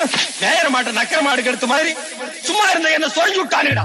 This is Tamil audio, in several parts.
நேர மாட்ட நக்கர மாடு கெடுத்த மாதிரி சும்மா இருந்த என்ன சொல்லி விட்டானுடா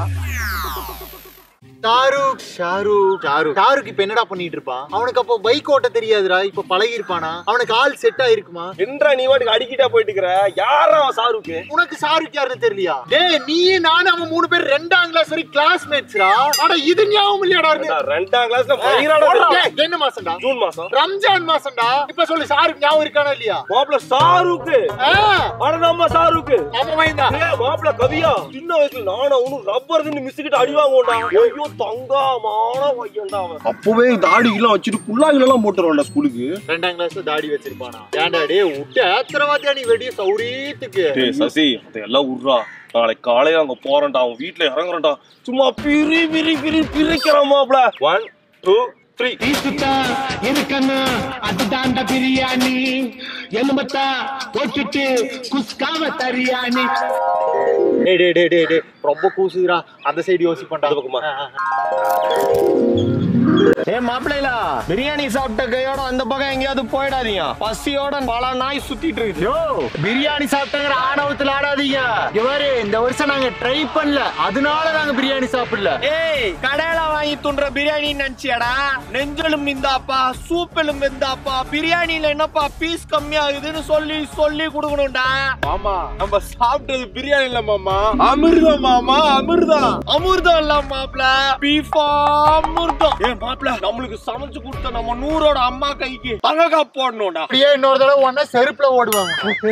ஷாருக் ஷாருக் ஷாருக் ஷாருக் இப்ப என்னடா பண்ணிட்டு இருப்பான் அவனுக்கு அப்போ பைக் ஓட்ட தெரியாதுடா இப்ப பழகி இருப்பானா அவனுக்கு ஆள் செட் ஆயிருக்குமா என்றா நீ வாட்டுக்கு அடிக்கிட்டா போயிட்டு இருக்கிற யாரா அவன் சாருக்கு உனக்கு ஷாருக் யாருன்னு தெரியலையா டேய் நீ நானும் அவன் மூணு பேர் ரெண்டாம் கிளாஸ் வரை கிளாஸ்மேட்ஸ்ரா ஆனா இது ஞாபகம் இல்லையாடா இருக்கு நான் ரெண்டாம் கிளாஸ்ல மயிராடா டேய், என்ன மாசம்டா ஜூன் மாசம் ரம்ஜான் மாசம்டா இப்ப சொல்லு ஷாருக் ஞாபகம் இருக்கானா இல்லையா மாப்பிள சாருக்கு ஆ, அட நம்ம சாருக்கு நம்ம மைந்தா ஏய், மாப்பிள கவியா சின்ன வயசுல நானும் அவனும் ரப்பர் மிஸ் கிட்ட அடி வாங்குவோம்டா ஐயோ தங்கமான பையன்டா அவன் அப்பவே தாடி எல்லாம் வச்சுட்டு குள்ளாயில எல்லாம் போட்டுருவான்டா ஸ்கூலுக்கு ரெண்டாம் கிளாஸ்ல தாடி வச்சிருப்பானா ஏன்டா டேய் விட்டு ஏத்திரவாதியா நீ வெடிய சௌரியத்துக்கு டேய் சசி அதெல்லாம் விட்றா நாளைக்கு காலையில அங்க போறேன்டா அவன் வீட்டுல இறங்குறேன்டா சும்மா பிரி பிரி பிரி பிரிக்கிறான் மாப்பிள ஒன் டூ த்ரீ తీసుకుతా ఎందుకన్నా అడ్డుదాండ బిర్యానీ ఎనుమత కొట్టుட்டு కుస్కావ తరియాని டேய் டேய் டேய் டேய் டேய் ரொம்ப கூசுதுடா அந்த சைடு யோசிப்பேன்டா அந்த பக்கமா? ஆ, ஆ. ஏ மாப்பிள்ளைல பிரியாணி சாப்பிட்ட கையோட அந்த பக்கம் எங்கேயாவது போயிடாதீங்க பசியோட பல நாய் சுத்திட்டு இருக்கு யோ பிரியாணி சாப்பிட்டங்கிற ஆணவத்துல ஆடாதீங்க இவரு இந்த வருஷம் நாங்க ட்ரை பண்ணல அதனால நாங்க பிரியாணி சாப்பிடல ஏய் கடையில வாங்கி துண்ற பிரியாணி நினைச்சியாடா நெஞ்சலும் இந்தாப்பா சூப்பலும் இந்தாப்பா பிரியாணில என்னப்பா பீஸ் கம்மியாகுதுன்னு சொல்லி சொல்லி கொடுக்கணும்டா மாமா நம்ம சாப்பிட்டது பிரியாணி இல்ல மாமா அமிர்தம் மாமா அமிர்தம் அமிர்தம் இல்ல மாப்ள பீஃபா அமிர்தம் ஏ மாப்ள நம்மளுக்கு சமைச்சு கொடுத்த நம்ம நூறோட அம்மா கைக்கு தங்கக்கா போடணும்டா அப்படியே இன்னொரு தடவை ஒன்னா செருப்புல ஓடுவாங்க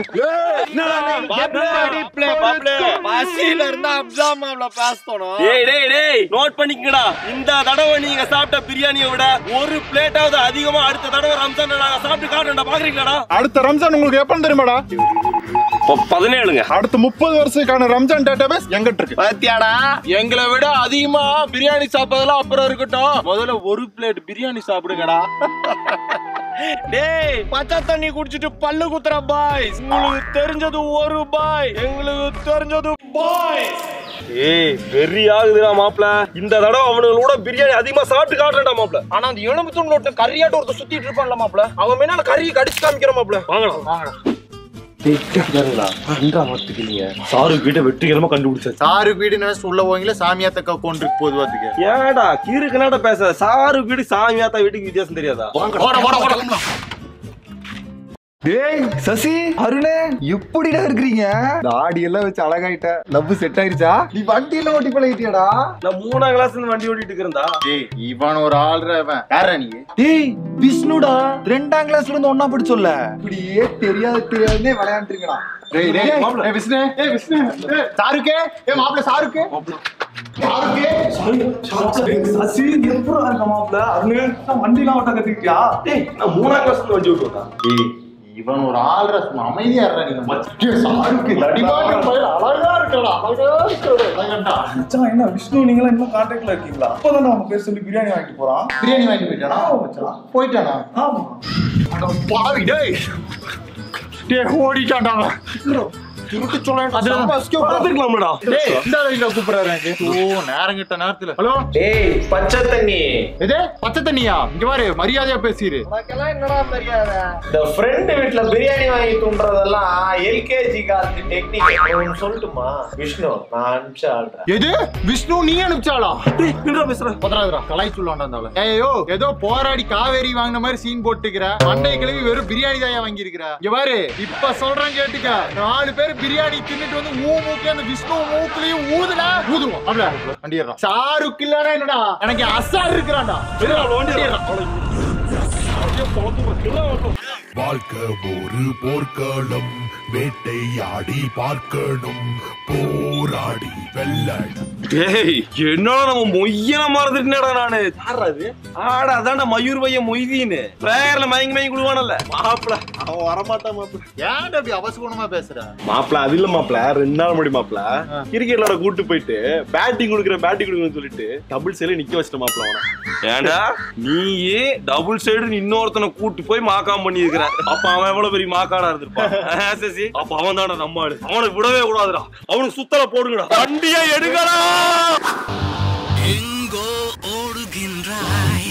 பசியில இருந்தா அப்சா மாப்ள பேசணும் டேய் டேய் டேய் நோட் பண்ணிக்கங்கடா இந்த தடவை நீங்க சாப்பிட்ட பிரியாணியை விட ஒரு பிளேட்டாவது அதிகமா அடுத்த தடவை ரம்ஜான் நாங்க சாப்பிட்டு காட்டுறோம்டா பாக்குறீங்களாடா அடுத்த ரம்ஜான் உங்களுக்கு எப்ப தெரியுமாடா பதினேழுங்க அடுத்த முப்பது வருஷத்துக்கான ரம்ஜான் டேட்டாபேஸ் எங்கிட்ட இருக்கு பாத்தியாடா எங்களை விட அதிகமா பிரியாணி சாப்பிடறதுலாம் அப்புறம் இருக்கட்டும் முதல்ல ஒரு பிளேட் பிரியாணி சாப்பிடுங்கடா டேய் பச்சை தண்ணி குடிச்சிட்டு பல்லு குத்துற பாய் உங்களுக்கு தெரிஞ்சது ஒரு பாய் எங்களுக்கு தெரிஞ்சது பாய் ஏய் வெறி ஆகுதுடா மாப்ள இந்த தடவை அவனுங்களோட பிரியாணி அதிகமா சாப்பிட்டு காட்டுறேன்டா மாப்ள ஆனா அந்த எலும்பு தூண் ஒருத்தன் கறியாட்ட ஒருத்தன் சுத்திட்டு இருப்பான்ல மாப்ள அவன் மேல கறியை கடிச்சு காமிக்கிற மாப்ள வாங்கலாம் சாரு கிட்ட வெற்றிகரமா கண்டுபிடிச்சாச்சு சாரு வீடு நினைச்சு உள்ள போவீங்களா சாமியாத்தக்கா கொண்டு போது பாத்துக்க ஏடா கீருக்கு நாட பேச சாரு வீடு சாமியாத்தா வீட்டுக்கு வித்தியாசம் தெரியாதா டேய் சசி அருணே எப்படிடா இருக்கிறீங்க தாடி எல்லாம் வச்சு அழகாயிட்ட லவ் செட் ஆயிருச்சா நீ வண்டி எல்லாம் ஓட்டி பழகிட்டியாடா நான் மூணாம் கிளாஸ்ல இருந்து வண்டி ஓட்டிட்டு இருக்கிறேன்டா டேய் இவன் ஒரு ஆள்ற இவன் யாரா நீ டேய் விஷ்ணுடா ரெண்டாம் கிளாஸ்ல இருந்து ஒன்னா படிச்சோல்ல இப்படியே தெரியாது தெரியாதுன்னே விளையாண்டுருக்கடா டேய் டேய் ஏய் விஷ்ணு ஏய் விஷ்ணு ஏய் சாருக்கே ஏய் மாப்ள சாருக்கே சாருக்கே சசி எப்பறம் இருக்க மாப்ள அருணே வண்டிலாம் ஓட்ட கத்துக்கிட்டியா டேய் நான் மூணாம் கிளாஸ்ல இருந்து வண்டி ஓட்டுவேன் டேய் இவன் ஒரு ஆள்ற சும்மா அமைதியா இருடா நீங்க டேய் சாருக்கு தடிமாட்டு பையன் அழகா இருக்கடா அழகா இருக்கடா அழகண்டா மச்சான் என்ன விஷ்ணு நீங்களா இன்னும் கான்டாக்ட்ல இருக்கீங்களா அப்பதான் நம்ம பேர் சொல்லி பிரியாணி வாங்கிட்டு போறான் பிரியாணி வாங்கி போயிட்டானா மச்சான் போயிட்டானா ஆமா அட பாவி டேய் டேய் ஓடிட்டான்டா அவன். திருட்டு சொல்லேன் பாத்துக்கலாம்டா டேய் இந்த வழியில கூப்பிடுறாரு ஓ நேரம் கிட்ட நேரத்துல ஹலோ டேய் பச்சை தண்ணி எது பச்சை தண்ணியா இங்க பாரு மரியாதையா பேசிரு உனக்கெல்லாம் என்னடா மரியாதை இந்த ஃப்ரெண்ட் வீட்ல பிரியாணி வாங்கி தூண்டுறதெல்லாம் எல்கேஜி காலத்து டெக்னிக் சொல்லட்டுமா விஷ்ணு நான் அனுப்பிச்ச ஆள்றேன் எது விஷ்ணு நீ அனுப்பிச்சாளா என்னடா பேசுற பதறாதுடா கலாய் சொல்லாண்டாந்தால ஏயோ ஏதோ போராடி காவேரி வாங்கின மாதிரி சீன் போட்டுக்கிற மண்டை கிழவி வெறும் பிரியாணி தாயா வாங்கி இருக்கிற இங்க பாரு இப்ப சொல்றேன் கேட்டுக்க நாலு பேர் பிரியாணி தின்னுட்டு வந்து ஊ மூக்கே அந்த விஷ்ணு மூக்குலயும் ஊதுல ஊதுவோம் அப்படியா வண்டிடுறான் சாருக்கு இல்லனா என்னடா எனக்கு அசார் இருக்கிறான்டா வாழ்க்கை ஒரு போர்க்களம் வேட்டையாடி பார்க்கணும் போராடி வெல்லணும் டேய் என்னடா நம்ம மொய்யன மறந்துட்டேடா நானு யாராது ஆடா அதான்டா மயூர் பையன் மொய்தீன்னு பேர்ல மயங்கி மயங்கி குடுவானல்ல மாப்பிள அவன் வரமாட்டான் மாப்பிள ஏன்டா அப்படி அவசகுணமா பேசுற மாப்பிள அது இல்ல மாப்பிள ரெண்டு நாள் முடி மாப்பிள கிரிக்கெட் விளையாட கூட்டு போயிட்டு பேட்டிங் கொடுக்குற பேட்டிங் கொடுக்குறேன்னு சொல்லிட்டு டபுள் சைடு நிக்க வச்சிட்ட மாப்பிள அவன ஏன்டா நீயே டபுள் சைடு இன்னொருத்தனை கூட்டு போய் மாக்காம் பண்ணி இருக்கிற அப்ப அவன் எவ்வளவு பெரிய மாக்காடா இருந்திருப்பான் ஆ, சசி அப்ப அவன் தானே நம்ம ஆளு அவனுக்கு விடவே கூடாதுடா அவனுக்கு சுத்தல போடுங்கடா வண்டியை எடுக்கடா எங்கோ ஓடுகின்றாய்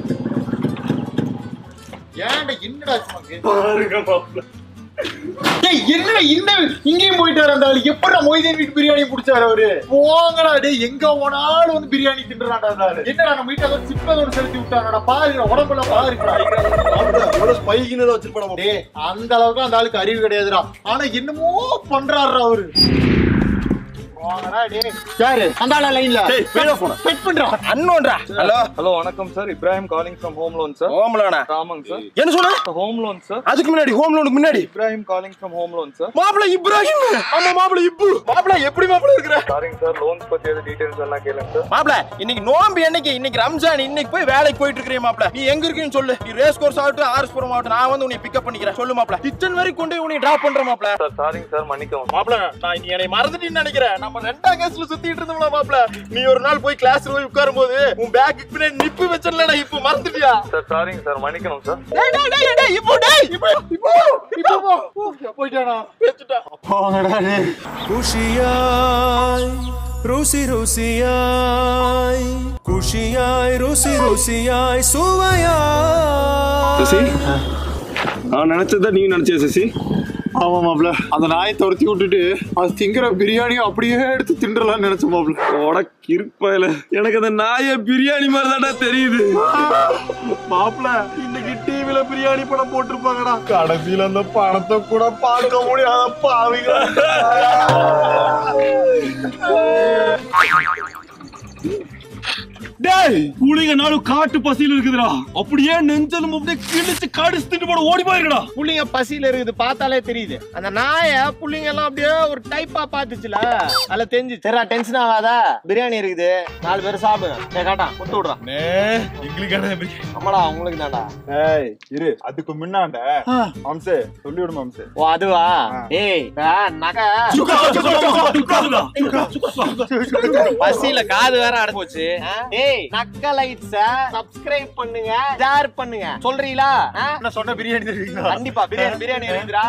ஏன்டா என்னடா சும்மா பாருங்க மாப்பிள டேய் என்ன இந்த இங்கேயும் போயிட்டாரு அந்த ஆளு எப்படி மொய்தீன் வீட்டு பிரியாணி பிடிச்சாரு அவரு போங்கடா டேய் எங்க போனாலும் வந்து பிரியாணி தின்றான்டா அந்த ஆளு என்னடா நம்ம வீட்டுல ஏதோ சிப்பதோட செலுத்தி விட்டாங்கடா பாருங்க உடம்புல பாருங்கடா ஸ்பைக்குன்னு வச்சிருப்பா டேய் அந்த அளவுக்கு அந்த ஆளுக்கு அறிவு கிடையாதுடா ஆனா என்னமோ பண்றாருடா அவரு போங்கடா டேய் யாரு அந்த ஆளா லைன்ல பெட் பண்றான் அண்ணோன்றா ஹலோ ஹலோ வணக்கம் sir Ibrahim calling from home loan sir home லோனா ஆமாங்க சார் என்ன சொன்ன ஹோம் லோன் சார் அதுக்கு முன்னாடி ஹோம் லோனுக்கு முன்னாடி Ibrahim calling from home loan sir மாப்பிள இப்ராஹிம் ஆமா மாப்பிள இப்பு மாப்பிள எப்படி மாப்பிள இருக்கிற சாரிங்க சார் லோன்ஸ் பத்தி எது டீடைல்ஸ் எல்லாம் கேளுங்க சார் மாப்பிள இன்னைக்கு நோம்பு என்னைக்கு இன்னைக்கு ரம்ஜான் இன்னைக்கு போய் வேலைக்கு போயிட்டு இருக்கிறேன் மாப்பிள நீ எங்க இருக்கீன்னு சொல்லு நீ ரேஸ் கோர்ஸ் ஆகட்டும் ஆர்எஸ்புரம் ஆகட்டும் நான் வந்து உன்னை பிக்கப் பண்ணிக்கிறேன் சொல்லு மாப்பிள கிச்சன் வரைக்கும் கொண்டு போய் உன்னை டிராப் பண்ற மாப்பிள சார் சாரிங்க சார் மன்னிக்கவும் மாப்பிள நான் நீ என்னை மறந்துட்டேன்னு நினைக்கிறேன் நம்ம ரெண்டாம் கிளாஸ்ல சுத்திட்டு இருந்தோம்ல மாப்பிள நீ ஒரு நாள் போய் கிளாஸ்ல போய் உட்காரும் போது உன் பேக்கு பின்னாடி நிப்பு வச்சல இப்போ மறந்துட்டியா சார் சாரிங்க சார் மன்னிக்கணும் சார் டேய் டேய் டேய் டேய் இப்போ டேய் இப்போ இப்போ இப்போ போ. போயிட்டானா வெச்சுட்டா போங்கடா டேய் ಖುಷಿಯಾಯ್ ರುಸಿ ರುಸಿಯಾಯ್ ಖುಷಿಯಾಯ್ ರುಸಿ ರುಸಿಯಾಯ್ ಸುವಯಾಯ್ சசி நான் நினைச்சதான் நீ நினைச்சே சசி ஆமா மாப்ள அந்த நாயை துரத்தி விட்டுட்டு அது திங்கிற பிரியாணியும் அப்படியே எடுத்து தின்றலாம்னு நினைச்ச மாப்ள ஓட கிருப்பையில எனக்கு அந்த நாய பிரியாணி மாதிரி தான்டா தெரியுது மாப்ள இன்னைக்கு டிவில பிரியாணி படம் போட்டிருப்பாங்கடா கடைசியில அந்த படத்தை கூட பார்க்க முடியாத பாவிங்க டேய் புளிங்க நாளும் காட்டு பசியில இருக்குதுடா அப்படியே நெஞ்சலும் அப்படியே கிழிச்சு கடிச்சு திட்டு போட ஓடி போயிருக்கடா புள்ளிங்க பசியில இருக்குது பார்த்தாலே தெரியுது அந்த நாய புள்ளிங்க எல்லாம் அப்படியே ஒரு டைப்பா பாத்துச்சுல அதுல தெரிஞ்சு சரிடா டென்ஷன் ஆகாத பிரியாணி இருக்குது நாலு பேர் சாப்பிடுங்க ஏய் காட்டா கொடுத்து விடுறான் ஆமாடா உங்களுக்கு தான்டா ஏய் இரு அதுக்கு முன்னாண்ட மாம்சே சொல்லி விடு மாம்சே ஓ அதுவா ஏய் இந்த நகை பசியில காது வேற அடைச்சு போச்சு ஆ? ஏய் நக்க லைட்ஸ சப்ஸ்கிரைப் பண்ணுங்க ஷேர் பண்ணுங்க சொல்றீங்களா ஆ? நான் சொன்ன பிரியாணி தெரியுங்களா கண்டிப்பா பிரியாணி பிரியாணி இருக்குதுடா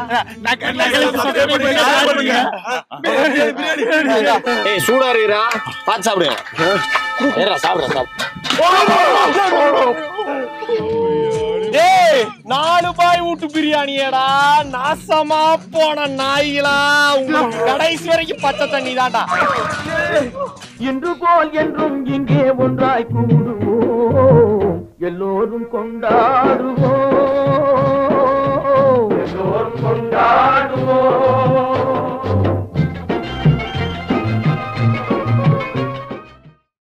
ஏய் சூடா இருக்குறா பாத்து சாப்பிடுங்க ஏறா சாப்பிடுறேன் சாப்பிடு ஏய் நாலு பாய் வீட்டு பிரியாணியடா நாசமா போன நாய்களா உங்க கடைசி வரைக்கும் பச்சை தண்ணி தான்டா இன்று போல் என்றும் இங்கே ஒன்றாய் கூடுவோம் எல்லோரும் கொண்டாடுவோம்